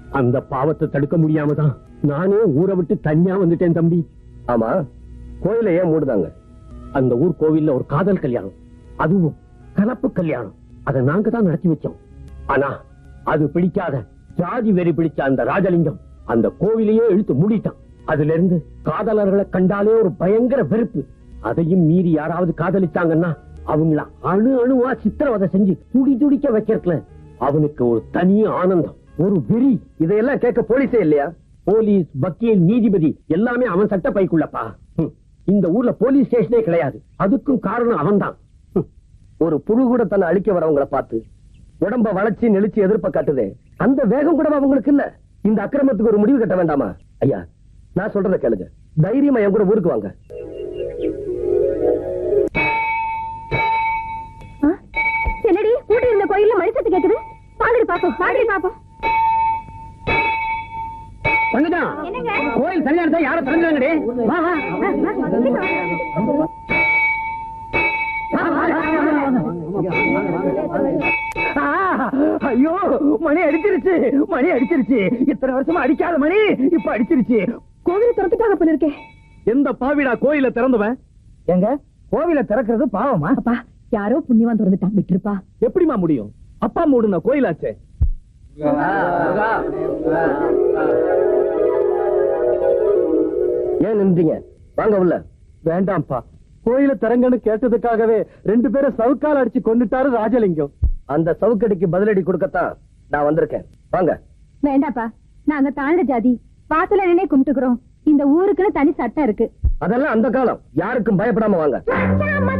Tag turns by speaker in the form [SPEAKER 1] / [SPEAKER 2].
[SPEAKER 1] அந்த பாவத்தை தடுக்க முடியாம தான் நானே ஊரை விட்டு தனியா வந்துட்டேன் தம்பி
[SPEAKER 2] ஆமா கோயிலை ஏன் மூடுதாங்க
[SPEAKER 1] அந்த ஊர் கோவில்ல ஒரு காதல் கல்யாணம் அதுவும் கலப்பு கல்யாணம் அதை நாங்க தான் நடத்தி வச்சோம் ஆனா அது பிடிக்காத ஜாதி வெறி பிடிச்ச அந்த ராஜலிங்கம் அந்த கோவிலையே இழுத்து மூடிட்டான் அதுல இருந்து காதலர்களை கண்டாலே ஒரு பயங்கர வெறுப்பு அதையும் மீறி யாராவது காதலிச்சாங்கன்னா அவங்கள அணு அணுவா சித்திரவதை செஞ்சு துடி துடிக்க வைக்கிறதுல அவனுக்கு ஒரு தனி ஆனந்தம் ஒரு வெறி
[SPEAKER 2] இதையெல்லாம் கேட்க போலீஸே இல்லையா
[SPEAKER 1] போலீஸ் வக்கீல் நீதிபதி எல்லாமே அவன் சட்ட பைக்குள்ளப்பா ஹம். இந்த ஊர்ல போலீஸ் ஸ்டேஷனே கிடையாது அதுக்கும் காரணம் அவன்தான் ஹம்.
[SPEAKER 2] ஒரு புழு கூட தன்னை அழிக்க வரவங்கள பார்த்து உடம்ப வளைச்சு நெளிச்சு எதிர்ப்ப காட்டுதே அந்த வேகம் கூட அவங்களுக்கு இல்ல இந்த அக்கிரமத்துக்கு ஒரு முடிவு கட்ட வேண்டாமா ஐயா நான் சொல்றத கேளுங்க தைரியமா என் கூட ஊருக்கு வாங்க
[SPEAKER 3] ஆ? என்னடி கூட்டி இருந்த கோயில்ல மணி சத்து கேக்குது பாங்கடி பாப்போம் பாங்கடி பாப்போம்
[SPEAKER 1] பங்குதான்
[SPEAKER 3] என்னங்க?
[SPEAKER 1] கோயில் கல்யாணத்தை யார திறந்துறாங்கடி வா வா
[SPEAKER 2] ஆ, ஐயோ மணி அடிச்சிருச்சு மணி அடிச்சிருச்சு இத்தனை வருஷமா அடிக்காத மணி இப்ப அடிச்சிருச்சு
[SPEAKER 3] கோவில் திறந்துட்டாங்க போல இருக்கே
[SPEAKER 2] எந்த பாவிடா கோயில திறந்துவன் எங்க கோவில திறக்கிறது பாவமா
[SPEAKER 3] அப்பா யாரோ புண்ணியவான் திறந்துட்டான் விட்டுருப்பா
[SPEAKER 2] எப்படிமா முடியும் அப்பா மூடுன கோயிலாச்சே ஏன் நின்றீங்க வாங்க உள்ள வேண்டாம்ப்பா கோயில திறங்கன்னு கேட்டதுக்காகவே ரெண்டு பேரும் சவுக்கால் அடிச்சு கொண்டுட்டாரு ராஜலிங்கம் அந்த சவுக்கடிக்கு பதிலடி கொடுக்கத்தான் நான் வந்திருக்கேன் வாங்க
[SPEAKER 3] வேண்டாப்பா நாங்க தாழ்ந்த ஜாதி வாசல நின்னே கும்பிட்டுக்கிறோம் இந்த ஊருக்குன்னு தனி சட்டம் இருக்கு
[SPEAKER 2] அதெல்லாம் அந்த காலம் யாருக்கும் பயப்படாம வாங்க